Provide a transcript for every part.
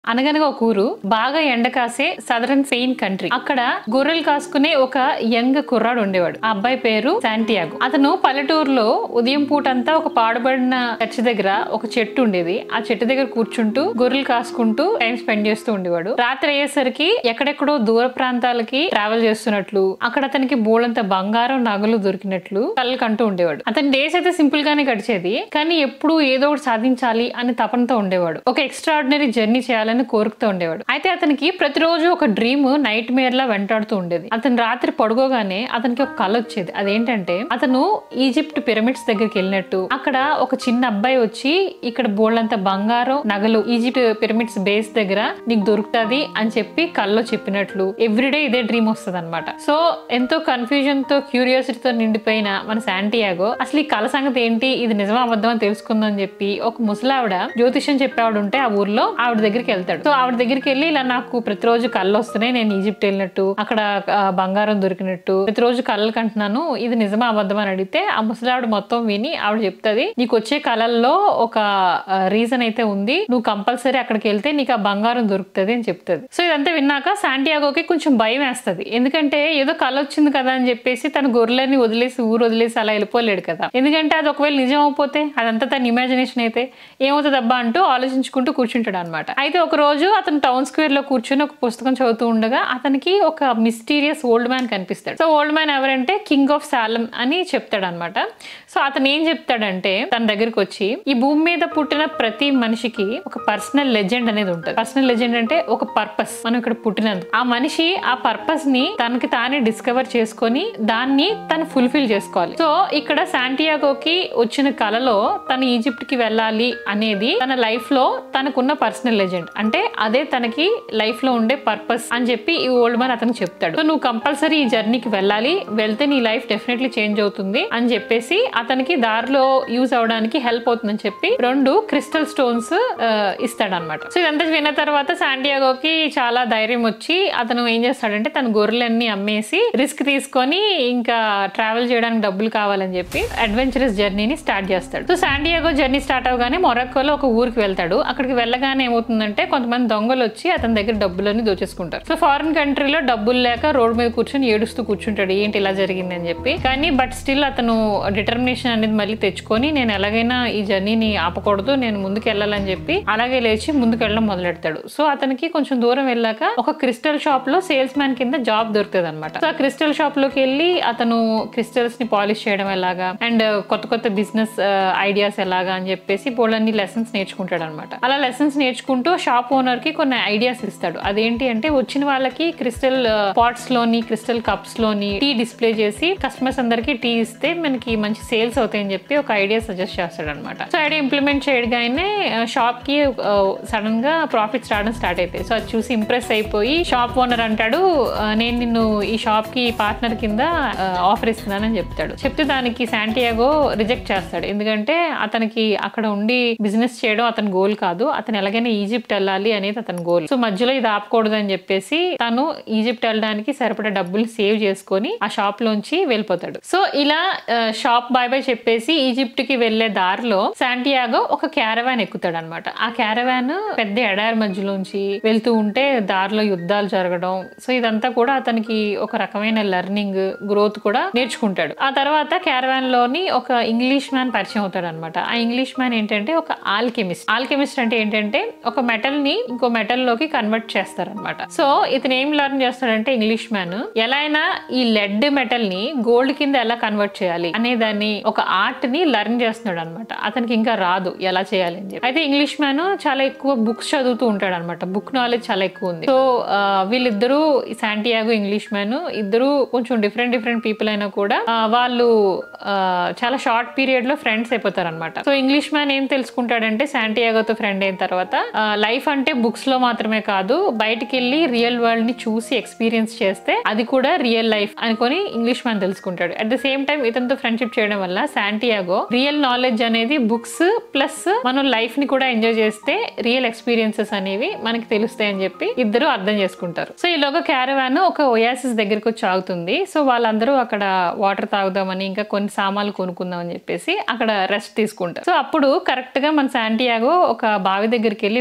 అనగనగా ఒక ఊరు బాగా ఎండ కాసే సదరన్ స్పెయిన్ కంట్రీ అక్కడ గొర్రెలు కాసుకునే ఒక యంగ్ కుర్రాడు ఉండేవాడు ఆ అబ్బాయి పేరు శాంటియాగో అతను పల్లెటూరులో ఉదయం పూట అంతా ఒక పాడుబడిన చర్చి దగ్గర ఒక చెట్టు ఉండేది ఆ చెట్టు దగ్గర కూర్చుంటూ గొర్రెలు కాసుకుంటూ టైం స్పెండ్ చేస్తూ ఉండేవాడు రాత్రి అయ్యేసరికి ఎక్కడెక్కడో దూర ప్రాంతాలకి ట్రావెల్ చేస్తున్నట్లు అక్కడ అతనికి బోళంత బంగారం నగలు దొరికినట్లు కళ్ళు కంటూ ఉండేవాడు అతని డేస్ అయితే సింపుల్ గానే గడిచేది కానీ ఎప్పుడు ఏదో ఒకటి సాధించాలి అని తపనతో ఉండేవాడు ఒక ఎక్స్ట్రాడినరీ జర్నీ చేయాలని కోరుకుతూ ఉండేవాడు అయితే అతనికి ప్రతిరోజు ఒక డ్రీమ్ నైట్ మేర్ లా వెంటాడుతూ ఉండేది అతను రాత్రి పడుకోగానే అతనికి ఒక కళ వచ్చేది అదేంటంటే అతను ఈజిప్ట్ పిరమిడ్స్ దగ్గరికి వెళ్ళినట్టు అక్కడ ఒక చిన్న అబ్బాయి వచ్చి ఇక్కడ బోళ్ళంత బంగారం నగలు ఈజిప్ట్ పిరమిడ్స్ బేస్ దగ్గర నీకు దొరుకుతుంది అని చెప్పి కల్లో చెప్పినట్లు ఎవ్రీడే ఇదే డ్రీమ్ వస్తుంది అనమాట సో ఎంతో కన్ఫ్యూజన్ తో క్యూరియాసిటీతో నిండిపోయిన మన శాంటియాగో అసలు ఈ కళ సంగతి ఏంటి ఇది నిజమా అబద్ధం అని తెలుసుకుందాం అని చెప్పి ఒక ముసలావిడ జ్యోతిష్యం చెప్పేవాడు ఉంటే ఆ ఊర్లో ఆవిడ దగ్గరికి వెళ్తాడు సో ఆవిడ దగ్గరికి వెళ్ళి ఇలా నాకు ప్రతిరోజు కళ్ళు వస్తున్నాయి నేను ఈజిప్ట్ వెళ్ళినట్టు అక్కడ ఆ, బంగారం దొరికినట్టు ప్రతిరోజు కళ్ళు కంటున్నాను ఇది నిజమా అబద్ధం అని అడిగితే ఆ ముసలావిడ మొత్తం విని ఆవిడ చెప్తుంది నీకు వచ్చే కళల్లో ఒక రీజన్ అయితే ఉంది నువ్వు కంపల్సరీ అక్కడికి వెళ్తే నీకు ఆ బంగారం దొరుకుతుంది అని చెప్తుంది సో ఇదంతా విన్నాక శాంటియాగోకి కొంచెం భయం వేస్తుంది ఎందుకంటే ఏదో కళ వచ్చింది కదా అని చెప్పేసి తన గొర్రెలని వదిలేసి ఊరు వదిలేసి అలా వెళ్ళిపోలేడు కదా ఎందుకంటే అది ఒకవేళ నిజం అయిపోతే అదంతా తన ఇమాజినేషన్ అయితే ఏమవుతుంది అబ్బా అంటూ ఆలోచించుకుంటూ కూర్చుంటాడు అనమాట అయితే ఒక రోజు అతను టౌన్ స్క్వేర్ లో కూర్చొని ఒక పుస్తకం చదువుతూ ఉండగా అతనికి ఒక మిస్టీరియస్ ఓల్డ్ మ్యాన్ కనిపిస్తాడు సో ఓల్డ్ మ్యాన్ ఎవరంటే కింగ్ ఆఫ్ సాలం అని చెప్తాడు అనమాట సో అతను ఏం చెప్తాడంటే తన దగ్గరికి వచ్చి ఈ భూమి మీద పుట్టిన ప్రతి మనిషికి ఒక పర్సనల్ లెజెండ్ అనేది ఉంటుంది పర్సనల్ లెజెండ్ అంటే ఒక పర్పస్ మనం ఇక్కడ పుట్టినందుకు ఆ మనిషి ఆ పర్పస్ ని తనకి తానే డిస్కవర్ చేసుకొని దాన్ని తను ఫుల్ఫిల్ చేసుకోవాలి సో ఇక్కడ శాంటియాగోకి వచ్చిన కలలో తను ఈజిప్ట్ కి వెళ్ళాలి అనేది తన లైఫ్ లో తనకున్న పర్సనల్ లెజెండ్ అంటే అదే తనకి లైఫ్ లో ఉండే పర్పస్ అని చెప్పి ఈ ఓల్డ్ మ్యాన్ అతనికి చెప్తాడు సో నువ్వు కంపల్సరీ ఈ జర్నీకి వెళ్ళాలి వెళ్తే నీ లైఫ్ డెఫినెట్లీ చేంజ్ అవుతుంది అని చెప్పేసి అతనికి దారిలో యూజ్ అవడానికి హెల్ప్ అవుతుందని చెప్పి రెండు క్రిస్టల్ స్టోన్స్ ఇస్తాడనమాట సో ఇదంతా విన్న తర్వాత శాంటియాగోకి చాలా ధైర్యం వచ్చి అతను ఏం చేస్తాడంటే తన గొర్రెలన్నీ అమ్మేసి రిస్క్ తీసుకొని ఇంకా ట్రావెల్ చేయడానికి డబ్బులు కావాలని చెప్పి అడ్వెంచరస్ జర్నీని స్టార్ట్ చేస్తాడు సో శాంటియాగో జర్నీ స్టార్ట్ అవగానే మొరక్కోలో ఒక ఊరికి వెళ్తాడు అక్కడికి వెళ్ళగానే ఏమవుతుందంటే కొంతమంది దొంగలు వచ్చి అతని దగ్గర డబ్బులన్నీ దోచేసుకుంటారు సో ఫారిన్ కంట్రీలో డబ్బులు లేక రోడ్ మీద కూర్చొని ఏడుస్తూ కూర్చుంటాడు ఏంటి ఇలా జరిగింది అని చెప్పి కానీ బట్ స్టిల్ అతను డిటర్మినేషన్ అనేది మళ్ళీ తెచ్చుకొని నేను ఎలాగైనా ఈ జర్నీని ఆపకూడదు నేను ముందుకు వెళ్ళాలని చెప్పి అలాగే లేచి ముందుకు వెళ్ళడం మొదలెడతాడు సో అతనికి కొంచెం దూరం వెళ్ళాక ఒక క్రిస్టల్ షాప్ లో సేల్స్ మ్యాన్ కింద జాబ్ దొరుకుతుంది అనమాట సో ఆ క్రిస్టల్ షాప్ లోకి వెళ్ళి అతను క్రిస్టల్స్ ని పాలిష్ చేయడం ఎలాగా అండ్ కొత్త కొత్త బిజినెస్ ఐడియాస్ ఎలాగా అని చెప్పేసి పోలన్నీ లెసన్స్ నేర్చుకుంటాడు అనమాట అలా లెసన్స్ నేర్చుకుంటూ షాప్ ఓనర్ కి కొన్ని ఐడియాస్ ఇస్తాడు అదేంటి అంటే వచ్చిన వాళ్ళకి క్రిస్టల్ పాట్స్ లోని క్రిస్టల్ కప్స్ లోని టీ డిస్ప్లే చేసి కస్టమర్స్ అందరికి టీ ఇస్తే మనకి మంచి సేల్స్ అవుతాయని చెప్పి ఒక ఐడియా సజెస్ట్ చేస్తాడు అనమాట సో ఐడియా ఇంప్లిమెంట్ చేయగానే షాప్ కి సడన్ గా ప్రాఫిట్స్ రావడం స్టార్ట్ అవుతాయి సో అది చూసి ఇంప్రెస్ అయిపోయి షాప్ ఓనర్ అంటాడు "ఆ, నేను నిన్ను ఈ షాప్ కి పార్ట్నర్ కింద ఆఫర్ ఇస్తున్నానని చెప్తాడు చెప్తే దానికి శాంటియాగో రిజెక్ట్ చేస్తాడు ఎందుకంటే అతనికి అక్కడ ఉండి బిజినెస్ చేయడం అతని గోల్ కాదు అతను ఎలాగైనా ఈజిప్ట్ వెళ్ళాలి అనేది అతని గోల్ సో మధ్యలో ఇది ఆపకూడదు అని చెప్పేసి తను ఈజిప్ట్ వెళ్ళడానికి సరిపడా డబ్బులు సేవ్ చేసుకొని ఆ షాప్ లోంచి వెళ్ళిపోతాడు సో ఇలా ఆ, షాప్ బాయ్ బాయ్ చెప్పేసి ఈజిప్ట్ కి వెళ్లే దారిలో శాంటియాగో ఒక క్యారవాన్ ఎక్కుతాడు అనమాట ఆ క్యారవాన్ పెద్ద ఎడారి మధ్యలోంచి వెళ్తూ ఉంటే దారిలో యుద్ధాలు జరగడం సో ఇదంతా కూడా అతనికి ఒక రకమైన లెర్నింగ్ గ్రోత్ కూడా నేర్చుకుంటాడు ఆ తర్వాత క్యారవాన్ లోని ఒక ఇంగ్లీష్ మ్యాన్ పరిచయం అవుతాడు అనమాట ఆ ఇంగ్లీష్ మ్యాన్ ఏంటంటే ఒక ఆల్కెమిస్ట్ ఆల్కెమిస్ట్ అంటే ఏంటంటే ఒక మెటల్ ని ఇంకో మెటల్ లోకి కన్వర్ట్ చేస్తారనమాట సో ఇతను ఏం లెర్న్ చేస్తాడంటే ఇంగ్లీష్ మ్యాన్ ఎలా అయినా ఈ లెడ్ మెటల్ ని గోల్డ్ కింద ఎలా కన్వర్ట్ చేయాలి అనే దాన్ని ఒక ఆర్ట్ ని లెర్న్ చేస్తున్నాడు అనమాట అతనికి ఇంకా రాదు ఎలా చేయాలి అని చెప్పి అయితే ఇంగ్లీష్ మ్యాన్ చాలా ఎక్కువ బుక్స్ చదువుతూ ఉంటాడు అనమాట బుక్ నాలెడ్జ్ చాలా ఎక్కువ ఉంది సో ఆ, వీళ్ళిద్దరూ శాంటియాగో ఇంగ్లీష్ మ్యాన్ ఇద్దరు కొంచెం డిఫరెంట్ డిఫరెంట్ పీపుల్ అయినా కూడా ఆ, వాళ్ళు ఆ, చాలా షార్ట్ పీరియడ్ లో ఫ్రెండ్స్ అయిపోతారు అనమాట సో ఇంగ్లీష్ మ్యాన్ ఏం తెలుసుకుంటాడంటే శాంటియాగోతో ఫ్రెండ్ అయిన తర్వాత లైఫ్ అంటే బుక్స్ లో మాత్రమే కాదు బయటికి వెళ్ళి రియల్ వరల్డ్ ని చూసి ఎక్స్పీరియన్స్ చేస్తే అది కూడా రియల్ లైఫ్ అనుకొని ఇంగ్లీష్ మ్యాన్ తెలుసుకుంటాడు అట్ ద సేమ్ టైం ఇతనితో ఫ్రెండ్షిప్ చేయడం వల్ల శాంటియాగో రియల్ నాలెడ్జ్ అనేది బుక్స్ ప్లస్ మనం లైఫ్ ని కూడా ఎంజాయ్ చేస్తే రియల్ ఎక్స్పీరియన్సెస్ అనేవి మనకి తెలుస్తాయని చెప్పి ఇద్దరు అర్థం చేసుకుంటారు సో ఈలోగా క్యారవాన్ ఒక ఒయాసిస్ దగ్గరికి వచ్చి ఆగుతుంది సో వాళ్ళందరూ అక్కడ వాటర్ తాగుదామని ఇంకా కొన్ని సామాన్లు కొనుక్కుందాం అని చెప్పేసి అక్కడ రెస్ట్ తీసుకుంటారు సో అప్పుడు కరెక్ట్ గా మన శాంటియాగో ఒక బావి దగ్గరికి వెళ్ళి వాటర్ తాగు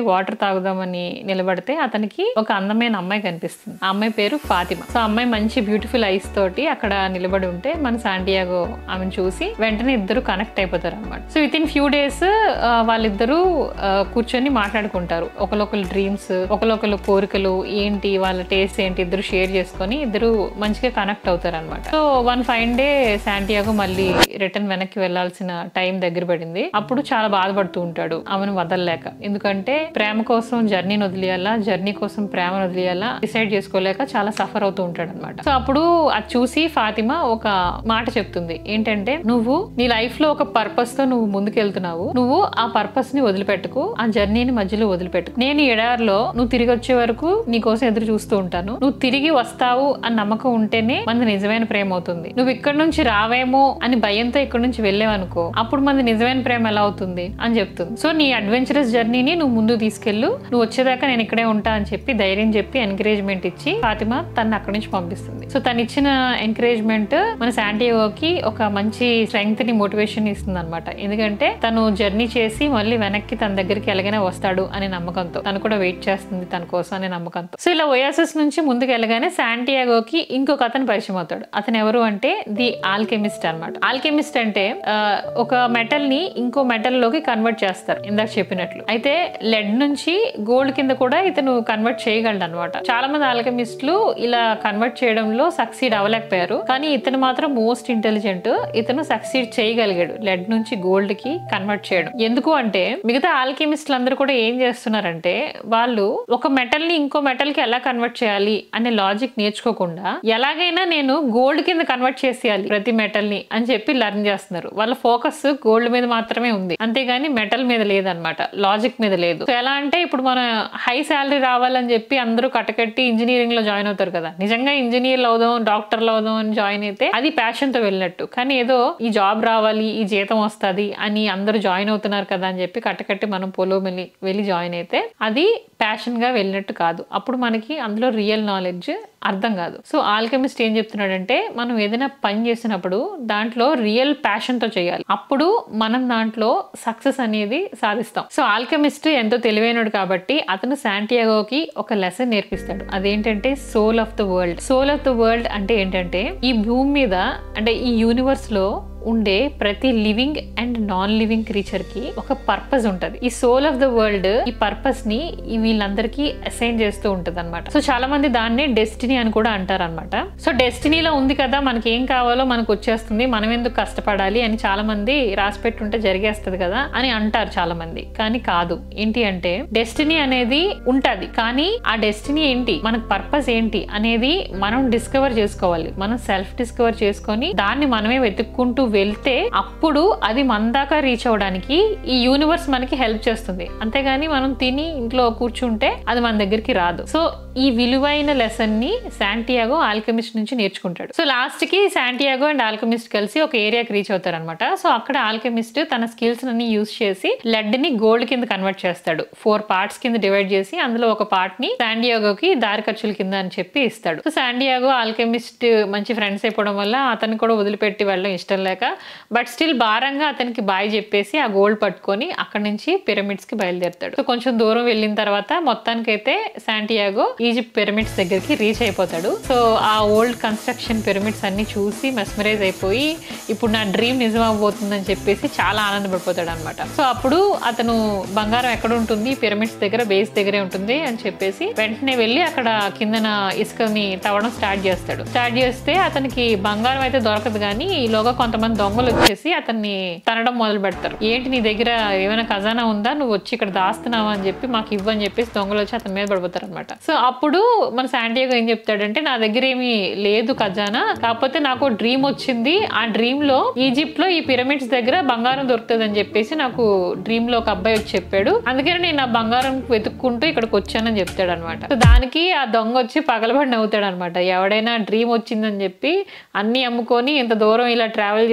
తాగుదామని నిలబడితే అతనికి ఒక అందమైన అమ్మాయి కనిపిస్తుంది ఆ అమ్మాయి పేరు ఫాతిమా సో ఆ అమ్మాయి మంచి బ్యూటిఫుల్ ఐస్ తోటి అక్కడ నిలబడి ఉంటే మన శాంటియాగో ఆమెను చూసి వెంటనే ఇద్దరు కనెక్ట్ అయిపోతారు అనమాట so with in few days వాళ్ళిద్దరూ ఆ, కూర్చొని మాట్లాడుకుంటారు ఒకరొకరు డ్రీమ్స్ ఒకరొకరు కోరికలు ఏంటి వాళ్ళ టేస్ట్ ఏంటి ఇద్దరు షేర్ చేసుకొని ఇద్దరు మంచిగా కనెక్ట్ అవుతారు అనమాట so one fine day Santiago మళ్ళీ రిటర్న్ వెనక్కి వెళ్లాల్సిన టైం దగ్గర పడింది అప్పుడు చాలా బాధపడుతూ ఉంటాడు ఆమెను వదలలేక ఎందుకంటే ప్రేమ కోసం జర్నీని వదిలేయాలా జర్నీ కోసం ప్రేమను వదిలేయాలా డిసైడ్ చేసుకోలేక చాలా సఫర్ అవుతూ ఉంటాడు అనమాట సో అప్పుడు అది చూసి ఫాతిమా ఒక మాట చెప్తుంది ఏంటంటే నువ్వు నీ లైఫ్ లో ఒక పర్పస్ తో నువ్వు ముందుకెళ్తున్నావు నువ్వు ఆ పర్పస్ ని వదిలిపెట్టుకు ఆ జర్నీని మధ్యలో వదిలిపెట్టుకు నేను ఈ ఎడారిలో నువ్వు తిరిగి వచ్చే వరకు నీ కోసం ఎదురు చూస్తూ ఉంటాను నువ్వు తిరిగి వస్తావు అని నమ్మకం ఉంటేనే మనది నిజమైన ప్రేమ అవుతుంది నువ్వు ఇక్కడ నుంచి రావేమో అని భయంతో ఇక్కడ నుంచి వెళ్ళావనుకో అప్పుడు మనది నిజమైన ప్రేమ ఎలా అవుతుంది అని చెప్తుంది సో నీ అడ్వెంచరస్ జర్నీని నువ్వు ముందు తీసుకెళ్ళు నువ్వు వచ్చేదాకా నేను ఇక్కడే ఉంటా అని చెప్పి ధైర్యం చెప్పి ఎంకరేజ్మెంట్ ఇచ్చి ఫాతిమా తను అక్కడి నుంచి పంపిస్తుంది సో తను ఇచ్చిన ఎంకరేజ్మెంట్ మన శాంటియోకి ఒక మంచి స్ట్రెంగ్త్ ని మోటివేషన్ ఇస్తుంది అనమాట ఎందుకంటే తను జర్నీ చేసి మళ్ళీ వెనక్కి తన దగ్గరికి ఎలాగైనా వస్తాడు అనే నమ్మకంతో తను కూడా వెయిట్ చేస్తుంది తన కోసం అనే నమ్మకంతో సో ఇలా ఒయాసిస్ నుంచి ముందుకు వెళ్ళగానే శాంటియాగోకి ఇంకొక అతను పరిచయం అవుతాడు అతను ఎవరు అంటే ది ఆల్కెమిస్ట్ అన్నమాట ఆల్కెమిస్ట్ అంటే ఆ, ఒక మెటల్ ని ఇంకో మెటల్ లోకి కన్వర్ట్ చేస్తారు ఇందాక చెప్పినట్లు అయితే లెడ్ నుంచి గోల్డ్ కింద కూడా ఇతను కన్వర్ట్ చేయగలడు అనమాట చాలా మంది ఆల్కెమిస్టులు ఇలా కన్వర్ట్ చేయడంలో సక్సీడ్ అవ్వలేకపోయారు కానీ ఇతను మాత్రం మోస్ట్ ఇంటెలిజెంట్ ఇతను సక్సీడ్ చేయగలిగాడు లెడ్ నుంచి గోల్డ్ కి కన్వర్ట్ చేయడం ఎందుకు అంటే మిగతా ఆల్కెమిస్టులు అందరూ కూడా ఏం చేస్తున్నారంటే వాళ్ళు ఒక మెటల్ ని ఇంకో మెటల్ కి ఎలా కన్వర్ట్ చేయాలి అనే లాజిక్ నేర్చుకోకుండా ఎలాగైనా నేను గోల్డ్ కింద కన్వర్ట్ చేసేయాలి ప్రతి మెటల్ ని అని చెప్పి లెర్న్ చేస్తున్నారు వాళ్ళ ఫోకస్ గోల్డ్ మీద మాత్రమే ఉంది అంతేగాని మెటల్ మీద లేదనమాట లాజిక్ మీద లేదు సో ఎలా అంటే ఇప్పుడు మన హై శాలరీ రావాలని చెప్పి అందరూ కట్టకట్టి ఇంజనీరింగ్ లో జాయిన్ అవుతారు కదా నిజంగా ఇంజనీర్లు అవుదాం డాక్టర్లు అవుదాం అని జాయిన్ అయితే అది ప్యాషన్ తో వెళ్ళినట్టు కానీ ఏదో ఈ జాబ్ రావాలి ఈ జీతం వస్తుంది అని అందరూ జాయిన్ అవుతున్నారు కదా అని చెప్పి కట్టకట్టి మనం పొలో వెళ్ళి వెళ్ళి జాయిన్ అయితే అది ప్యాషన్ గా వెళ్ళినట్టు కాదు అప్పుడు మనకి అందులో రియల్ నాలెడ్జ్ అర్థం కాదు సో ఆల్కెమిస్ట్ ఏం చెప్తున్నాడంటే మనం ఏదైనా పని చేసినప్పుడు దాంట్లో రియల్ ప్యాషన్ తో చేయాలి అప్పుడు మనం దాంట్లో సక్సెస్ అనేది సాధిస్తాం సో ఆల్కెమిస్ట్ ఎంతో తెలివైనడు కాబట్టి అతను శాంటియాగోకి ఒక లెసన్ నేర్పిస్తాడు అదేంటంటే soul of the world soul of the world అంటే ఏంటంటే ఈ భూమి మీద అంటే ఈ యూనివర్స్ లో ఉండే ప్రతి living and non living creature కి ఒక పర్పస్ ఉంటది ఈ సోల్ ఆఫ్ ద వరల్డ్ ఈ పర్పస్ ని ఈ వీళ్ళందరికీ అసైన్ చేస్తూ ఉంటది అనమాట సో చాలా మంది దాన్ని డెస్టినీ అని కూడా అంటారు అనమాట సో డెస్టినీలో ఉంది కదా మనకి ఏం కావాలో మనకు వచ్చేస్తుంది మనం ఎందుకు కష్టపడాలి అని చాలా మంది రాసి పెట్టుంటే జరిగేస్తుంది కదా అని అంటారు చాలా మంది కానీ కాదు ఏంటి అంటే డెస్టినీ అనేది ఉంటది కానీ ఆ డెస్టినీ ఏంటి మనకు పర్పస్ ఏంటి అనేది మనం డిస్కవర్ చేసుకోవాలి మనం సెల్ఫ్ డిస్కవర్ చేసుకొని దాన్ని మనమే వెతుక్కుంటూ వెళ్తే అప్పుడు అది మన దాకా రీచ్ అవ్వడానికి ఈ యూనివర్స్ మనకి హెల్ప్ చేస్తుంది అంతేగాని మనం తిని ఇంట్లో కూర్చుంటే అది మన దగ్గరికి రాదు సో ఈ విలువైన లెసన్ ని శాంటియాగో ఆల్కెమిస్ట్ నుంచి నేర్చుకుంటాడు సో లాస్ట్ కి శాంటియాగో అండ్ ఆల్కెమిస్ట్ కలిసి ఒక ఏరియాకి రీచ్ అవుతారు అనమాట సో అక్కడ ఆల్కెమిస్ట్ తన స్కిల్స్ అన్ని యూస్ చేసి లెడ్ ని గోల్డ్ కింద కన్వర్ట్ చేస్తాడు ఫోర్ పార్ట్స్ కింద డివైడ్ చేసి అందులో ఒక పార్ట్ ని శాండియాగోకి దారి ఖర్చుల కింద అని చెప్పి ఇస్తాడు సో శాండియాగో ఆల్కెమిస్ట్ మంచి ఫ్రెండ్స్ అయిపోవడం వల్ల అతన్ని కూడా వదిలిపెట్టి వెళ్ళడం ఇష్టం లేక బట్ స్టిల్ భారంగా అతనికి బాయ్ చెప్పేసి ఆ గోల్డ్ పట్టుకొని అక్కడి నుంచి పిరమిడ్స్ కి బయలుదేరుతాడు సో కొంచెం దూరం వెళ్ళిన తర్వాత మొత్తానికైతే శాంటియాగో ఈజిప్ట్ పిరమిడ్స్ దగ్గరికి రీచ్ అయిపోతాడు సో ఆ ఓల్డ్ కన్స్ట్రక్షన్ పిరమిడ్స్ అన్ని చూసి మెస్మరైజ్ అయిపోయి ఇప్పుడు నా డ్రీమ్ నిజం అవబోతుందని చెప్పేసి చాలా ఆనందపడిపోతాడు అనమాట సో అప్పుడు అతను బంగారం ఎక్కడ ఉంటుంది పిరమిడ్స్ దగ్గర బేస్ దగ్గరే ఉంటుంది అని చెప్పేసి వెంటనే వెళ్ళి అక్కడ కిందన ఇసుకని తవ్వడం స్టార్ట్ చేస్తాడు స్టార్ట్ చేస్తే అతనికి బంగారం అయితే దొరకదు కానీ ఈలోగా కొంతమంది దొంగలు వచ్చేసి అతన్ని తనడం మొదలు పెడతారు ఏంటి నీ దగ్గర ఏమైనా ఖజానా ఉందా నువ్వు వచ్చి ఇక్కడ దాస్తున్నావా అని చెప్పి మాకు ఇవ్వని చెప్పేసి దొంగలు వచ్చి అతని మీద పడిపోతారు అనమాట సో అప్పుడు మన శాంటియాగో ఏం చెప్తాడంటే నా దగ్గర ఏమీ లేదు ఖజానా కాకపోతే నాకు డ్రీమ్ వచ్చింది ఆ డ్రీమ్ లో ఈజిప్ట్ లో ఈ పిరమిడ్స్ దగ్గర బంగారం దొరుకుతుంది అని చెప్పేసి నాకు డ్రీమ్ లో ఒక అబ్బాయి వచ్చి చెప్పాడు అందుకని నేను ఆ బంగారం వెతుక్కుంటూ ఇక్కడికి వచ్చానని చెప్తాడు అనమాట సో దానికి ఆ దొంగ వచ్చి పగలబడి నవ్వుతాడు అనమాట ఎవడైనా డ్రీమ్ వచ్చిందని చెప్పి అన్ని అమ్ముకొని ఇంత దూరం ఇలా ట్రావెల్ చేసి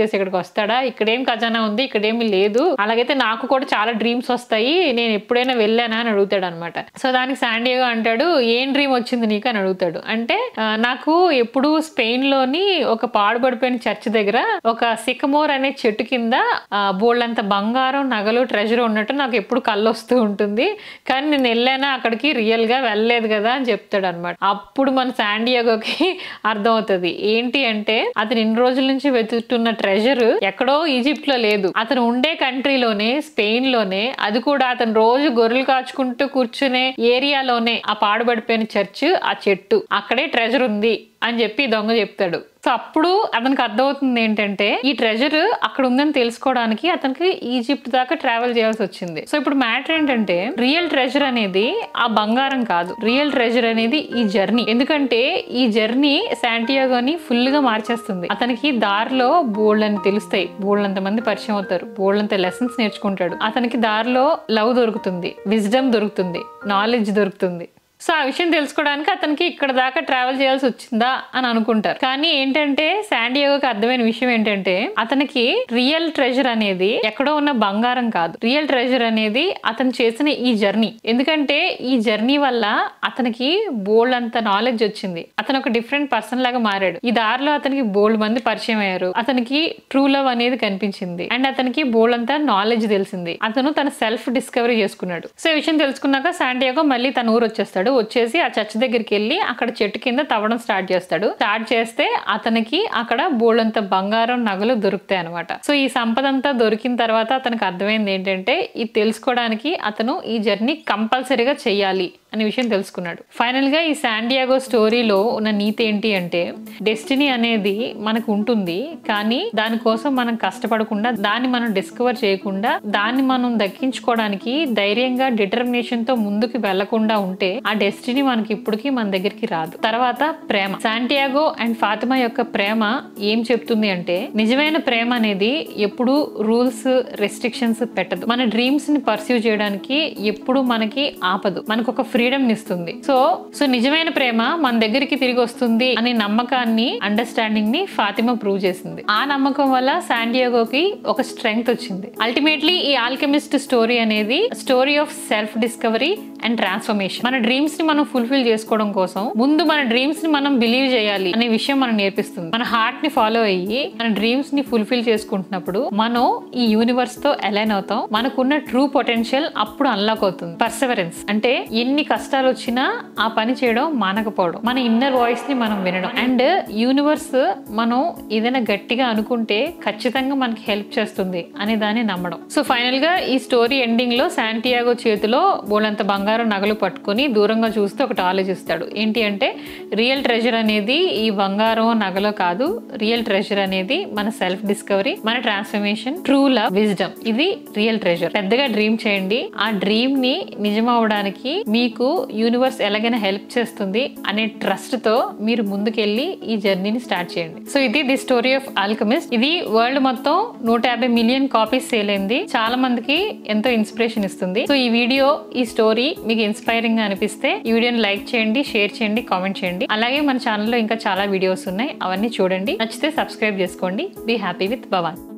చేసి ఇక్కడికి వస్తాడా ఇక్కడేం ఖజానా ఉంది ఇక్కడేమి లేదు అలాగైతే నాకు కూడా చాలా డ్రీమ్స్ వస్తాయి నేను ఎప్పుడైనా వెళ్ళానా అని అడుగుతాడు అనమాట సో దానికి శాండియాగో అంటాడు ఏం డ్రీమ్ వచ్చింది నీకు అని అడుగుతాడు అంటే "ఆ, నాకు ఎప్పుడు స్పెయిన్ లోని ఒక పాడుపడిపోయిన చర్చ్ దగ్గర ఒక సికమోర్ అనే చెట్టు కింద ఆ, బోళ్ళంత బంగారం నగలు ట్రెజర్ ఉన్నట్టు నాకు ఎప్పుడు కళ్ళు వస్తూ ఉంటుంది కానీ నేను వెళ్ళానా అక్కడికి రియల్ గా వెళ్ళలేదు కదా అని చెప్తాడు అనమాట అప్పుడు మన శాండియాగోకి అర్థమవుతుంది ఏంటి అంటే అతను ఇన్ని రోజుల నుంచి వెతుకుతున్న ట్రెజర్ ఎక్కడో ఈజిప్ట్ లో లేదు అతను ఉండే కంట్రీలోనే స్పెయిన్ లోనే అది కూడా అతను రోజు గొర్రెలు కాచుకుంటూ కూర్చునే ఏరియాలోనే ఆ పాడుబడిపోయిన చర్చ్ ఆ చెట్టు అక్కడే ట్రెజర్ ఉంది అని చెప్పి ఈ దొంగ చెప్తాడు సో అప్పుడు అతనికి అర్థమవుతుంది ఏంటంటే ఈ ట్రెజర్ అక్కడ ఉందని తెలుసుకోవడానికి అతనికి ఈజిప్ట్ దాకా ట్రావెల్ చేయాల్సి వచ్చింది సో ఇప్పుడు మ్యాటర్ ఏంటంటే రియల్ ట్రెజర్ అనేది ఆ బంగారం కాదు రియల్ ట్రెజర్ అనేది ఈ జర్నీ ఎందుకంటే ఈ జర్నీ శాంటియాగోని ఫుల్ గా మార్చేస్తుంది అతనికి దారిలో బోల్డ్ అని తెలుస్తాయి బోల్డ్ అంత మంది పరిచయం అవుతారు బోల్డ్ అంత లెసన్స్ నేర్చుకుంటాడు అతనికి దారిలో లవ్ దొరుకుతుంది విజ్డమ్ దొరుకుతుంది నాలెడ్జ్ దొరుకుతుంది సో ఆ విషయం తెలుసుకోవడానికి అతనికి ఇక్కడ దాకా ట్రావెల్ చేయాల్సి వచ్చిందా అని అనుకుంటారు కానీ ఏంటంటే శాండియోకి అర్థమైన విషయం ఏంటంటే అతనికి రియల్ ట్రెజర్ అనేది ఎక్కడో ఉన్న బంగారం కాదు రియల్ ట్రెజర్ అనేది అతను చేసిన ఈ జర్నీ ఎందుకంటే ఈ జర్నీ వల్ల అతనికి బోల్డ్ అంత నాలెడ్జ్ వచ్చింది అతను ఒక డిఫరెంట్ పర్సన్ లాగా మారాడు ఈ దారిలో అతనికి బోల్డ్ మంది పరిచయం అయ్యారు అతనికి ట్రూ లవ్ అనేది కనిపించింది అండ్ అతనికి బోల్డ్ అంతా నాలెడ్జ్ తెలిసింది అతను తన సెల్ఫ్ డిస్కవరీ చేసుకున్నాడు సో ఈ విషయం తెలుసుకున్నాక శాంటియాగో మళ్ళీ తన ఊరు వచ్చేస్తాడు వచ్చేసి ఆ చర్చ్ దగ్గరికి వెళ్ళి అక్కడ చెట్టు కింద తవ్వడం స్టార్ట్ చేస్తాడు స్టార్ట్ చేస్తే అతనికి అక్కడ బోల్డంత బంగారం నగలు దొరుకుతాయి అనమాట సో ఈ సంపద అంతా దొరికిన తర్వాత అతనికి అర్థమైంది ఏంటంటే ఇది తెలుసుకోవడానికి అతను ఈ జర్నీ కంపల్సరీగా చెయ్యాలి అనే విషయం తెలుసుకున్నాడు ఫైనల్ గా ఈ శాండియాగో స్టోరీలో ఉన్న నీతి ఏంటి అంటే డెస్టినీ అనేది మనకు ఉంటుంది కానీ దానికోసం మనం కష్టపడకుండా దాన్ని మనం డిస్కవర్ చేయకుండా దాన్ని మనం దక్కించుకోవడానికి ధైర్యంగా డిటర్మినేషన్ తో ముందుకు వెళ్లకుండా ఉంటే ఆ డెస్టినీ మనకి ఇప్పటికీ మన దగ్గరికి రాదు తర్వాత ప్రేమ శాంటియాగో అండ్ ఫాతిమా యొక్క ప్రేమ ఏం చెప్తుంది అంటే నిజమైన ప్రేమ అనేది ఎప్పుడు రూల్స్ రెస్ట్రిక్షన్స్ పెట్టదు మన డ్రీమ్స్ ని పర్సీవ్ చేయడానికి ఎప్పుడు మనకి ఆపదు మనకు ఒక ఫ్రీడమ్ ఇస్తుంది సో సో నిజమైన ప్రేమ మన దగ్గరికి తిరిగి వస్తుంది అనే నమ్మకాన్ని అండర్స్టాండింగ్ ని ఫాతిమా ప్రూవ్ చేసింది ఆ నమ్మకం వల్ల శాండియాగోకి ఒక స్ట్రెంగ్త్ వచ్చింది అల్టిమేట్లీ ఈ ఆల్కెమిస్ట్ స్టోరీ అనేది story of self discovery and transformation మన డ్రీమ్స్ ని మనం ఫుల్ఫిల్ చేసుకోవడం కోసం ముందు మన డ్రీమ్స్ ని మనం బిలీవ్ చేయాలి అనే విషయం మనం నేర్పిస్తుంది మన హార్ట్ ని ఫాలో అయ్యి మన డ్రీమ్స్ ని ఫుల్ఫిల్ చేసుకుంటున్నప్పుడు మనం ఈ యూనివర్స్ తో అలైన్ అవుతాం మనకున్న ట్రూ పొటెన్షియల్ అప్పుడు అన్లాక్ అవుతుంది పర్సెవరెన్స్ అంటే ఎన్ని కష్టాలు వచ్చినా ఆ పని చేయడం మానకపోవడం మన ఇన్నర్ వాయిస్ ని మనం వినడం అండ్ యూనివర్స్ మనం ఏదైనా గట్టిగా అనుకుంటే ఖచ్చితంగా మనకి హెల్ప్ చేస్తుంది అనే దాన్ని నమ్మడం సో ఫైనల్ గా ఈ స్టోరీ ఎండింగ్ లో శాంటియాగో చేతిలో బోలంత బంగారం నగలు పట్టుకొని దూరంగా చూస్తే ఒకటి ఆలోచిస్తాడు ఏంటి అంటే రియల్ ట్రెజర్ అనేది ఈ బంగారం నగలో కాదు రియల్ ట్రెజర్ అనేది మన సెల్ఫ్ డిస్కవరీ మన ట్రాన్స్ఫర్మేషన్ ట్రూ లవ్ విజ్డమ్ ఇది రియల్ ట్రెజర్ పెద్దగా డ్రీమ్ చేయండి ఆ డ్రీమ్ ని నిజం అవడానికి మీకు యూనివర్స్ ఎలాగైనా హెల్ప్ చేస్తుంది అనే ట్రస్ట్ తో మీరు ముందుకెళ్ళి ఈ జర్నీని స్టార్ట్ చేయండి సో ఇది ది స్టోరీ ఆఫ్ ఆల్కమిస్ట్ ఇది వరల్డ్ మొత్తం నూట యాభై మిలియన్ కాపీస్ సేల్ అయింది చాలా మందికి ఎంతో ఇన్స్పిరేషన్ ఇస్తుంది సో ఈ వీడియో ఈ స్టోరీ మీకు ఇన్స్పైరింగ్ గా అనిపిస్తే ఈ వీడియోని లైక్ చేయండి షేర్ చేయండి కామెంట్ చేయండి అలాగే మన ఛానల్లో ఇంకా చాలా వీడియోస్ ఉన్నాయి అవన్నీ చూడండి నచ్చితే సబ్స్క్రైబ్ చేసుకోండి బీ హ్యాపీ విత్ భవాన్